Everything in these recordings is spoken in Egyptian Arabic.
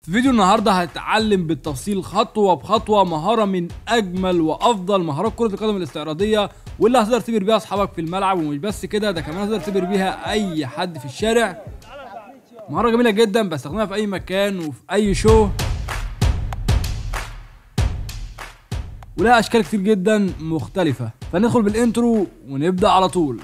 في فيديو النهارده هتتعلم بالتفصيل خطوه بخطوه مهاره من اجمل وافضل مهارات كره القدم الاستعراضيه واللي هتقدر تبهر بيها اصحابك في الملعب ومش بس كده ده كمان هتقدر تبهر بيها اي حد في الشارع مهاره جميله جدا بستخدمها في اي مكان وفي اي شو ولها اشكال كتير جدا مختلفه فندخل بالانترو ونبدا على طول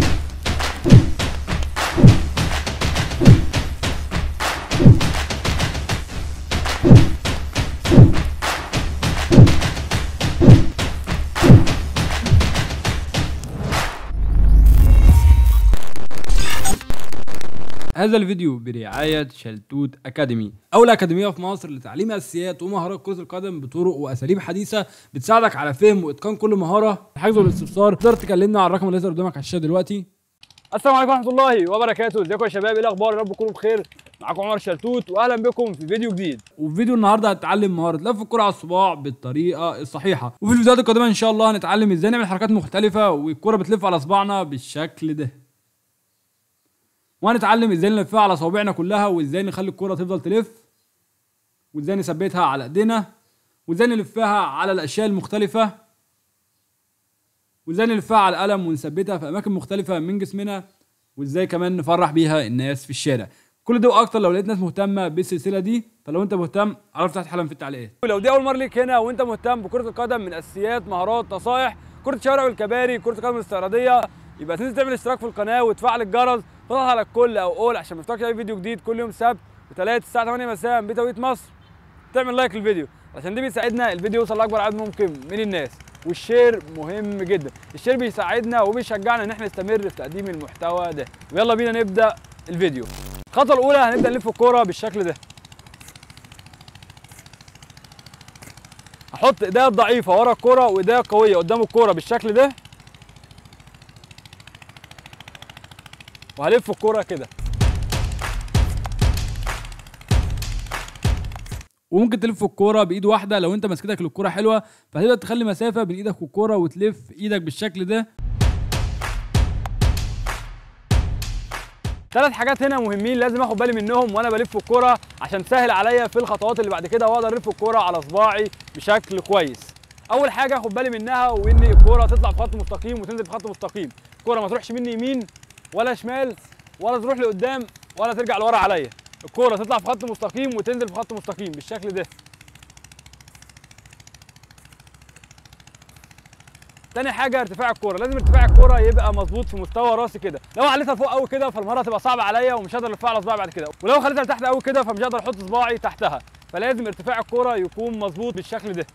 هذا الفيديو برعاية شلتوت أكاديمي أول أكاديمية في مصر لتعليم أساسيات ومهارات كرة القدم بطرق وأساليب حديثة بتساعدك على فهم وإتقان كل مهارة الحجز والاستفسار تقدر تكلمنا على الرقم اللي يظهر قدامك على الشاشة دلوقتي السلام عليكم ورحمه الله وبركاته ازيكم يا شباب ايه الاخبار يا رب تكونوا بخير معاكم عمر شلتوت واهلا بكم في فيديو جديد وفي فيديو النهارده هتتعلم مهارة لف الكرة على الصباع بالطريقة الصحيحة وفي الفيديوهات القادمة إن شاء الله هنتعلم إزاي نعمل حركات مختلفة والكرة بتلف على صباعنا بالشكل ده وهنتعلم ازاي نلفها على صوابعنا كلها وازاي نخلي الكرة تفضل تلف وازاي نثبتها على ايدينا وازاي نلفها على الاشياء المختلفة وازاي نلفها على القلم ونثبتها في اماكن مختلفة من جسمنا وازاي كمان نفرح بيها الناس في الشارع كل ده واكتر لو لقيت ناس مهتمة بالسلسلة دي فلو انت مهتم عرف تحت حالا في التعليقات ولو دي اول مره ليك هنا وانت مهتم بكره القدم من اساسيات مهارات نصائح كره الشوارع والكباري كره القدم الاستعراضيه يبقى تنزل تعمل اشتراك في القناه وتفعل الجرس تضغط على الكل او اول عشان ما تفوتكش اي فيديو جديد كل يوم سبت وثلاث الساعه 8 مساء بتوقيت مصر تعمل لايك للفيديو عشان دي بيساعدنا الفيديو يوصل لاكبر عدد ممكن من الناس والشير مهم جدا الشير بيساعدنا وبيشجعنا ان احنا نستمر في تقديم المحتوى ده ويلا بينا نبدا الفيديو الخطوه الاولى هنبدا نلف الكوره بالشكل ده هحط ايديا الضعيفه ورا الكوره وايديا القويه قدام الكوره بالشكل ده وهلف الكوره كده وممكن تلف الكوره بايد واحده لو انت مسكتك للكوره حلوه فهتقدر تخلي مسافه بين ايدك والكوره وتلف ايدك بالشكل ده ثلاث حاجات هنا مهمين لازم اخد بالي منهم وانا بلف الكوره عشان تسهل عليا في الخطوات اللي بعد كده واقدر الف الكوره على صباعي بشكل كويس اول حاجه اخد بالي منها وان الكوره تطلع في خط مستقيم وتنزل في خط مستقيم الكوره ما تروحش مني يمين ولا شمال ولا تروح لقدام ولا ترجع لورا عليا الكوره تطلع في خط مستقيم وتنزل في خط مستقيم بالشكل ده تاني حاجه ارتفاع الكوره لازم ارتفاع الكوره يبقى مظبوط في مستوى راسي كده لو عليتها فوق قوي كده فالمره هتبقى صعبه عليا ومش هقدر الفها على صباعي بعد كده ولو خليتها لتحت قوي كده فمش هقدر احط صباعي تحتها فلازم ارتفاع الكوره يكون مظبوط بالشكل ده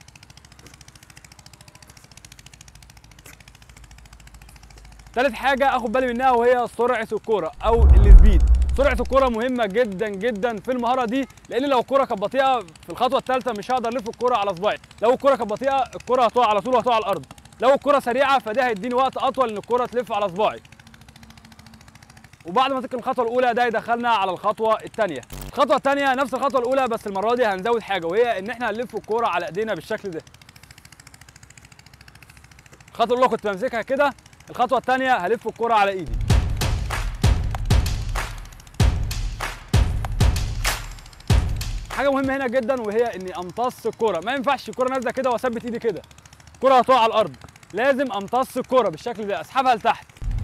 تالت حاجه اخد بالي منها وهي سرعه الكوره او السبيد سرعه الكوره مهمه جدا جدا في المهاره دي لان لو الكوره كانت بطيئه في الخطوه الثالثه مش هقدر الف الكوره على صباعي لو الكوره كانت بطيئه الكوره هتقع على طول وهتقع على الارض لو الكرة سريعة فده هيديني وقت أطول إن الكرة تلف على صباعي. وبعد ما تكمل الخطوة الأولى ده يدخلنا على الخطوة الثانية. الخطوة الثانية نفس الخطوة الأولى بس المرة دي هنزود حاجة وهي إن إحنا هنلف الكرة على إيدينا بالشكل ده. الخطوة الأولى كنت بمسكها كده، الخطوة الثانية هلف الكرة على إيدي. حاجة مهمة هنا جدا وهي إني أمتص الكرة، ما ينفعش الكرة نازلة كده وأثبت إيدي كده. الكرة هتقع على الأرض لازم أمتص الكرة بالشكل ده أسحبها لتحت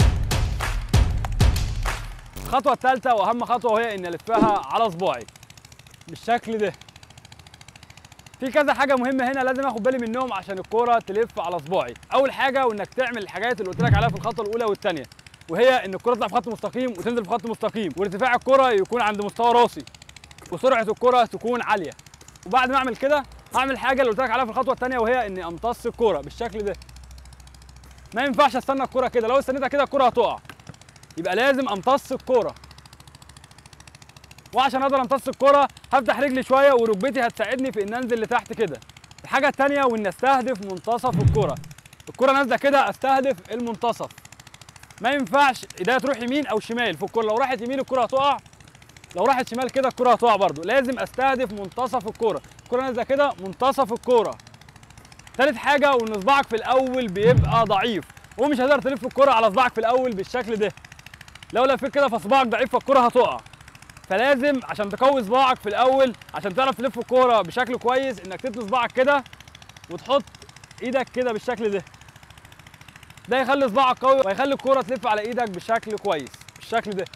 الخطوة الثالثة وأهم خطوة وهي إني ألفها على صباعي بالشكل ده في كذا حاجة مهمة هنا لازم آخد بالي منهم عشان الكرة تلف على صباعي أول حاجة وإنك تعمل الحاجات اللي قلت لك عليها في الخطوة الأولى والثانية وهي إن الكرة تطلع في خط مستقيم وتنزل في خط مستقيم وارتفاع الكرة يكون عند مستوى راسي وسرعة الكرة تكون عالية وبعد ما أعمل كده هعمل حاجه اللي قلت لك عليها في الخطوه الثانيه وهي اني امتص الكوره بالشكل ده ما ينفعش استنى الكوره كده لو استنيتها كده الكوره هتقع يبقى لازم امتص الكوره وعشان اقدر امتص الكوره هفتح رجلي شويه وركبتي هتساعدني في ان انزل لتحت كده الحاجه الثانيه وان استهدف منتصف الكوره الكوره نازله كده استهدف المنتصف ما ينفعش ايديا تروح يمين او شمال في الكوره لو راحت يمين الكوره هتقع لو راحت شمال كده الكوره هتقع برده لازم استهدف منتصف الكوره الكوره نازله كده منتصف الكوره تالت حاجه وان صباعك في الاول بيبقى ضعيف ومش هتقدر تلف الكوره على صباعك في الاول بالشكل ده لو لفيت كده فصباعك ضعيف فالكوره هتقع فلازم عشان تقوي صباعك في الاول عشان تعرف تلف الكوره بشكل كويس انك تتني صباعك كده وتحط ايدك كده بالشكل ده ده يخلي صباعك قوي ويخلي الكوره تلف على ايدك بشكل كويس بالشكل ده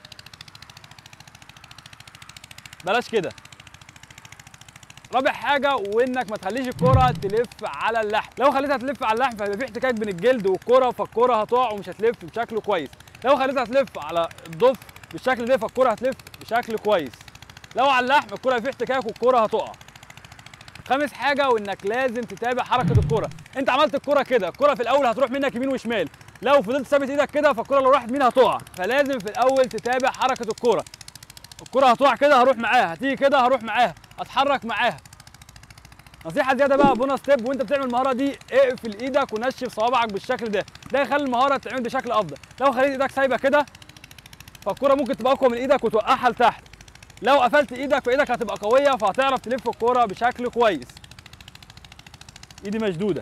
بلاش كده رابع حاجة وانك ما تخليش الكرة تلف على اللحم، لو خليتها تلف على اللحم فهيبقى في احتكاك بين الجلد والكرة فالكرة هتقع ومش هتلف بشكل كويس، لو خليتها تلف على الضفر بالشكل ده فالكرة هتلف بشكل كويس. لو على اللحم الكرة في احتكاك والكرة هتقع. خامس حاجة وانك لازم تتابع حركة الكرة، انت عملت الكرة كده، الكرة في الاول هتروح منك يمين وشمال، لو فضلت ثابت ايدك كده فالكرة لو راحت يمين هتقع، فلازم في الاول تتابع حركة الكرة. الكرة هتقع كده هروح معاها، هتيجي كده هروح معاها، اتحرك معاها. نصيحه زياده بقى بونص تيب وانت بتعمل المهاره دي اقفل ايدك ونشف صوابعك بالشكل ده ده يخلي المهاره تتعمل بشكل افضل لو خليت ايدك سايبه كده فالكره ممكن تبقى اقوى من ايدك وتوقعها لتحت لو قفلت ايدك فايدك هتبقى قويه فهتعرف تلف الكره بشكل كويس ايدي مشدوده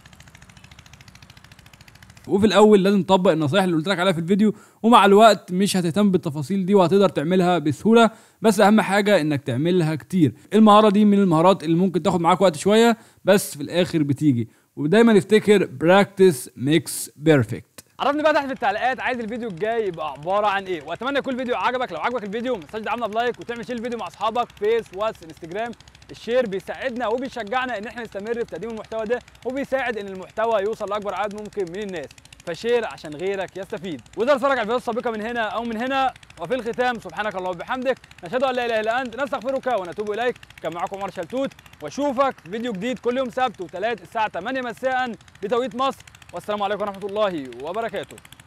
وفي الاول لازم تطبق النصايح اللي قلت لك عليها في الفيديو ومع الوقت مش هتهتم بالتفاصيل دي وهتقدر تعملها بسهوله بس اهم حاجه انك تعملها كتير المهاره دي من المهارات اللي ممكن تاخد معاك وقت شويه بس في الاخر بتيجي ودايما افتكر براكتس ميكس بيرفكت عرفني بقى تحت في التعليقات عايز الفيديو الجاي يبقى عباره عن ايه واتمنى يكون الفيديو عجبك لو عجبك الفيديو ما تنساش تدعمنا بلايك وتعمل شير الفيديو مع اصحابك فيس واتس انستجرام الشير بيساعدنا وبيشجعنا ان احنا نستمر في تقديم المحتوى ده وبيساعد ان المحتوى يوصل لاكبر عدد ممكن من الناس فشير عشان غيرك يستفيد وده اتفرج على الفيديوهات السابقه من هنا او من هنا وفي الختام سبحانك اللهم وبحمدك نشهد ان لا اله الا انت نستغفرك ونتوب اليك كان معاكم عمر شلتوت واشوفك في فيديو جديد كل يوم سبت وثلاث الساعه 8 مساء بتوقيت مصر والسلام عليكم ورحمه الله وبركاته